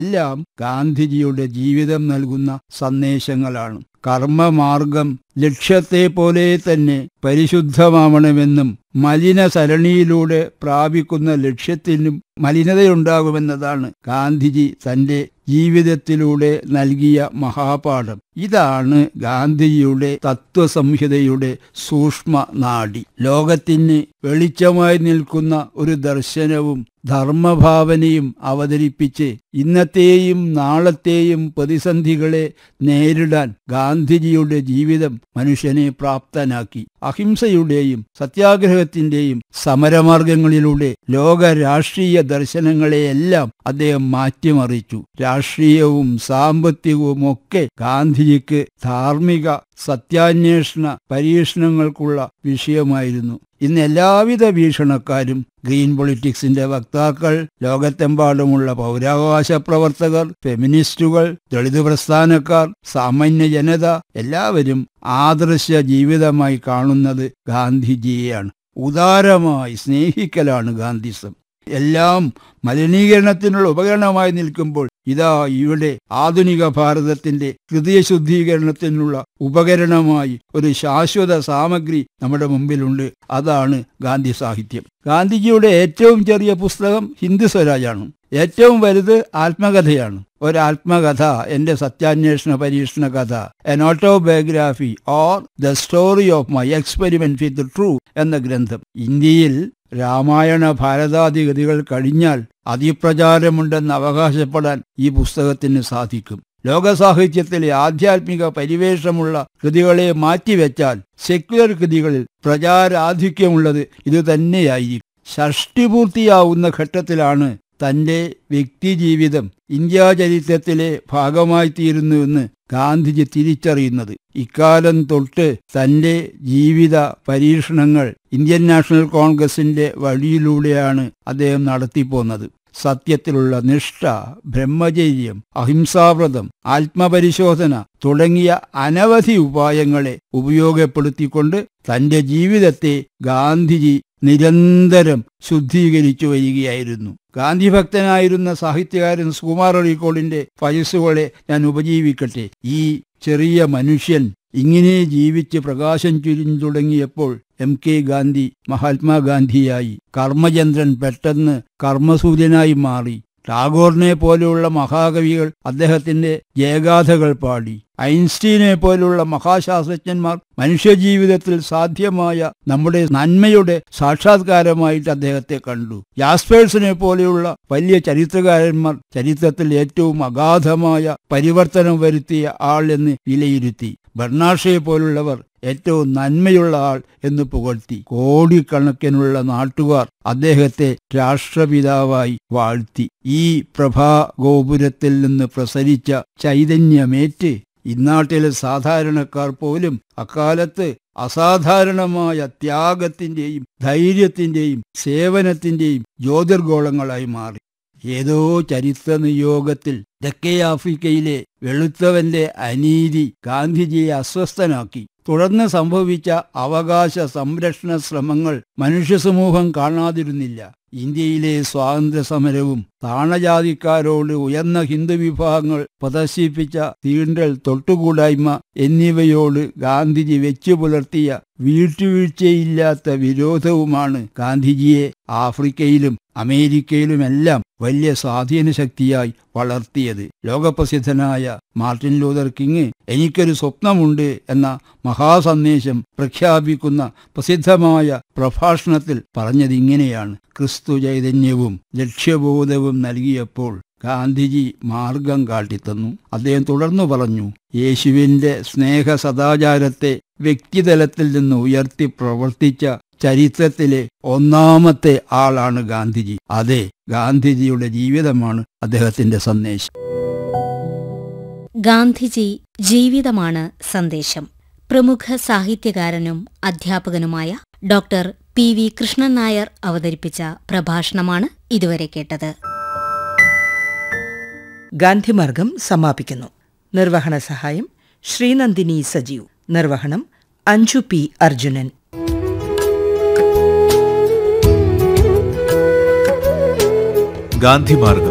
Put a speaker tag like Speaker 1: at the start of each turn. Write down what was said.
Speaker 1: എല്ലാം ഗാന്ധിജിയുടെ ജീവിതം നൽകുന്ന സന്ദേശങ്ങളാണ് കർമ്മമാർഗം ലക്ഷ്യത്തെ പോലെ തന്നെ പരിശുദ്ധമാവണമെന്നും മലിന സരണിയിലൂടെ പ്രാപിക്കുന്ന ലക്ഷ്യത്തിനും മലിനതയുണ്ടാകുമെന്നതാണ് ഗാന്ധിജി തന്റെ ജീവിതത്തിലൂടെ നൽകിയ മഹാപാഠം ഇതാണ് ഗാന്ധിജിയുടെ തത്വസംഹിതയുടെ സൂക്ഷ്മ നാഡി ലോകത്തിന് വെളിച്ചമായി നിൽക്കുന്ന ഒരു ദർശനവും ധർമ്മഭാവനയും അവതരിപ്പിച്ച് ഇന്നത്തെയും നാളത്തെയും പ്രതിസന്ധികളെ നേരിടാൻ ഗാന്ധിജിയുടെ ജീവിതം മനുഷ്യനെ പ്രാപ്തനാക്കി അഹിംസയുടെയും സത്യാഗ്രഹത്തിന്റെയും സമരമാർഗങ്ങളിലൂടെ ലോക രാഷ്ട്രീയ ദർശനങ്ങളെയെല്ലാം അദ്ദേഹം മാറ്റിമറിച്ചു രാഷ്ട്രീയവും സാമ്പത്തികവും ഒക്കെ ഗാന്ധിജിക്ക് ധാർമ്മിക സത്യാന്വേഷണ പരീക്ഷണങ്ങൾക്കുള്ള വിഷയമായിരുന്നു ഇന്ന് എല്ലാവിധ വീക്ഷണക്കാരും ഗ്രീൻ പൊളിറ്റിക്സിന്റെ വക്താക്കൾ ലോകത്തെമ്പാടുമുള്ള പൗരാവകാശ പ്രവർത്തകർ ഫെമിനിസ്റ്റുകൾ ദളിത് പ്രസ്ഥാനക്കാർ സാമാന്യ ജനത എല്ലാവരും ആദർശ ജീവിതമായി കാണുന്നത് ഗാന്ധിജിയെയാണ് ഉദാരമായി സ്നേഹിക്കലാണ് ഗാന്ധിസം എല്ലാം മലിനീകരണത്തിനുള്ള ഉപകരണമായി നിൽക്കുമ്പോൾ ഇതാ ഇവിടെ ആധുനിക ഭാരതത്തിന്റെ ഹൃദയ ശുദ്ധീകരണത്തിനുള്ള ഉപകരണമായി ഒരു ശാശ്വത സാമഗ്രി നമ്മുടെ മുമ്പിലുണ്ട് അതാണ് ഗാന്ധി സാഹിത്യം ഗാന്ധിജിയുടെ ഏറ്റവും ചെറിയ പുസ്തകം ഹിന്ദു സ്വരാജാണ് ഏറ്റവും വലുത് ആത്മകഥയാണ് ഒരു ആത്മകഥ എന്റെ സത്യാന്വേഷണ പരീക്ഷണ കഥ an autobiography or the story of my experiment with truth എന്ന ഗ്രന്ഥം ഇന്ത്യയിൽ രാമായണ ഭാരതാദിഗതികൾ കഴിഞ്ഞാൽ അതിപ്രചാരമുണ്ടെന്ന് അവകാശപ്പെടാൻ ഈ പുസ്തകത്തിന് സാധിക്കും ലോകസാഹിത്യത്തിലെ ആധ്യാത്മിക പരിവേഷമുള്ള കൃതികളെ മാറ്റിവെച്ചാൽ സെക്യുലർ കൃതികളിൽ പ്രചാരാധിക്യമുള്ളത് ഇത് തന്നെയായിരിക്കും ഷഷ്ടിപൂർത്തിയാവുന്ന ഘട്ടത്തിലാണ് തന്റെ വ്യക്തിജീവിതം ഇന്ത്യാ ചരിത്രത്തിലെ ഭാഗമായി തീരുന്നുവെന്ന് ഗാന്ധിജി തിരിച്ചറിയുന്നത് ഇക്കാലം തൊട്ട് തന്റെ ജീവിത പരീക്ഷണങ്ങൾ ഇന്ത്യൻ നാഷണൽ കോൺഗ്രസിന്റെ വഴിയിലൂടെയാണ് അദ്ദേഹം നടത്തിപ്പോന്നത് സത്യത്തിലുള്ള നിഷ്ഠ ബ്രഹ്മചര്യം അഹിംസാവ്രതം ആത്മപരിശോധന തുടങ്ങിയ അനവധി ഉപായങ്ങളെ ഉപയോഗപ്പെടുത്തിക്കൊണ്ട് തന്റെ ജീവിതത്തെ ഗാന്ധിജി നിരന്തരം ശുദ്ധീകരിച്ചു വരികയായിരുന്നു ഗാന്ധി ഭക്തനായിരുന്ന സാഹിത്യകാരൻ സുകുമാർ അഴീക്കോടിന്റെ വയസ്സുകളെ ഞാൻ ഉപജീവിക്കട്ടെ ഈ ചെറിയ മനുഷ്യൻ ഇങ്ങനെ ജീവിച്ച് പ്രകാശം ചുരിഞ്ഞു തുടങ്ങിയപ്പോൾ എം കെ ഗാന്ധി മഹാത്മാഗാന്ധിയായി കർമ്മചന്ദ്രൻ പെട്ടെന്ന് കർമ്മസൂര്യനായി മാറി ടാഗോറിനെ പോലെയുള്ള മഹാകവികൾ അദ്ദേഹത്തിന്റെ ജയഗാഥകൾ പാടി ഐൻസ്റ്റീനെ പോലുള്ള മഹാശാസ്ത്രജ്ഞന്മാർ മനുഷ്യജീവിതത്തിൽ സാധ്യമായ നമ്മുടെ നന്മയുടെ സാക്ഷാത്കാരമായിട്ട് അദ്ദേഹത്തെ കണ്ടു യാസ്പേഴ്സിനെ പോലെയുള്ള വലിയ ചരിത്രകാരന്മാർ ചരിത്രത്തിൽ ഏറ്റവും അഗാധമായ പരിവർത്തനം വരുത്തിയ ആൾ എന്ന് വിലയിരുത്തി ബർണാഷയെ പോലുള്ളവർ ഏറ്റവും നന്മയുള്ള ആൾ എന്ന് പുകഴ്ത്തി കോടിക്കണക്കിനുള്ള നാട്ടുകാർ അദ്ദേഹത്തെ രാഷ്ട്രപിതാവായി വാഴ്ത്തി ഈ പ്രഭാഗോപുരത്തിൽ നിന്ന് പ്രസരിച്ച ചൈതന്യമേറ്റ് ഇന്നാട്ടിലെ സാധാരണക്കാർ പോലും അക്കാലത്ത് അസാധാരണമായ ത്യാഗത്തിന്റെയും ധൈര്യത്തിന്റെയും സേവനത്തിന്റെയും ജ്യോതിർഗോളങ്ങളായി മാറി ഏതോ ചരിത്ര നിയോഗത്തിൽ തെക്കേ ആഫ്രിക്കയിലെ വെളുത്തവന്റെ അനീതി ഗാന്ധിജിയെ അസ്വസ്ഥനാക്കി തുടർന്ന് സംഭവിച്ച അവകാശ സംരക്ഷണ ശ്രമങ്ങൾ മനുഷ്യസമൂഹം കാണാതിരുന്നില്ല ഇന്ത്യയിലെ സ്വാതന്ത്ര്യ സമരവും താണജാതിക്കാരോട് ഉയർന്ന ഹിന്ദു വിഭാഗങ്ങൾ പ്രദർശിപ്പിച്ച തീണ്ടൽ തൊട്ടുകൂടായ്മ എന്നിവയോട് ഗാന്ധിജി വെച്ചു പുലർത്തിയ വീട്ടുവീഴ്ചയില്ലാത്ത വിരോധവുമാണ് ഗാന്ധിജിയെ ആഫ്രിക്കയിലും അമേരിക്കയിലുമെല്ലാം വലിയ സ്വാധീന ശക്തിയായി വളർത്തിയത് ലോകപ്രസിദ്ധനായ മാർട്ടിൻ ലൂതർ കിങ് എനിക്കൊരു സ്വപ്നമുണ്ട് എന്ന മഹാസന്ദേശം പ്രഖ്യാപിക്കുന്ന പ്രസിദ്ധമായ പ്രഭാഷണത്തിൽ പറഞ്ഞതിങ്ങനെയാണ് ക്രിസ്തു ചൈതന്യവും ലക്ഷ്യബോധവും നൽകിയപ്പോൾ ഗാന്ധിജി മാർഗം കാട്ടിത്തന്നു അദ്ദേഹം തുടർന്നു പറഞ്ഞു യേശുവിന്റെ സ്നേഹ സദാചാരത്തെ വ്യക്തിതലത്തിൽ നിന്ന് ഉയർത്തി പ്രവർത്തിച്ച ചരിത്രത്തിലെ ഒന്നാമത്തെ ആളാണ് ഗാന്ധിജി അതെ ഗാന്ധിജിയുടെ ജീവിതമാണ് അദ്ദേഹത്തിന്റെ സന്ദേശം
Speaker 2: ഗാന്ധിജി ജീവിതമാണ് സന്ദേശം പ്രമുഖ സാഹിത്യകാരനും അധ്യാപകനുമായ doctor P V Krishnan Nair അവതരിപ്പിച്ച പ്രഭാഷണമാണ് ഇതുവരെ കേട്ടത്
Speaker 3: ഗാന്ധിമാർഗം സമാപിക്കുന്നു നിർവഹണ സഹായം ശ്രീനന്ദിനി സജീവ് നിർവഹണം അഞ്ജു പി അർജുനൻ
Speaker 4: ഗാന്ധിമാർഗം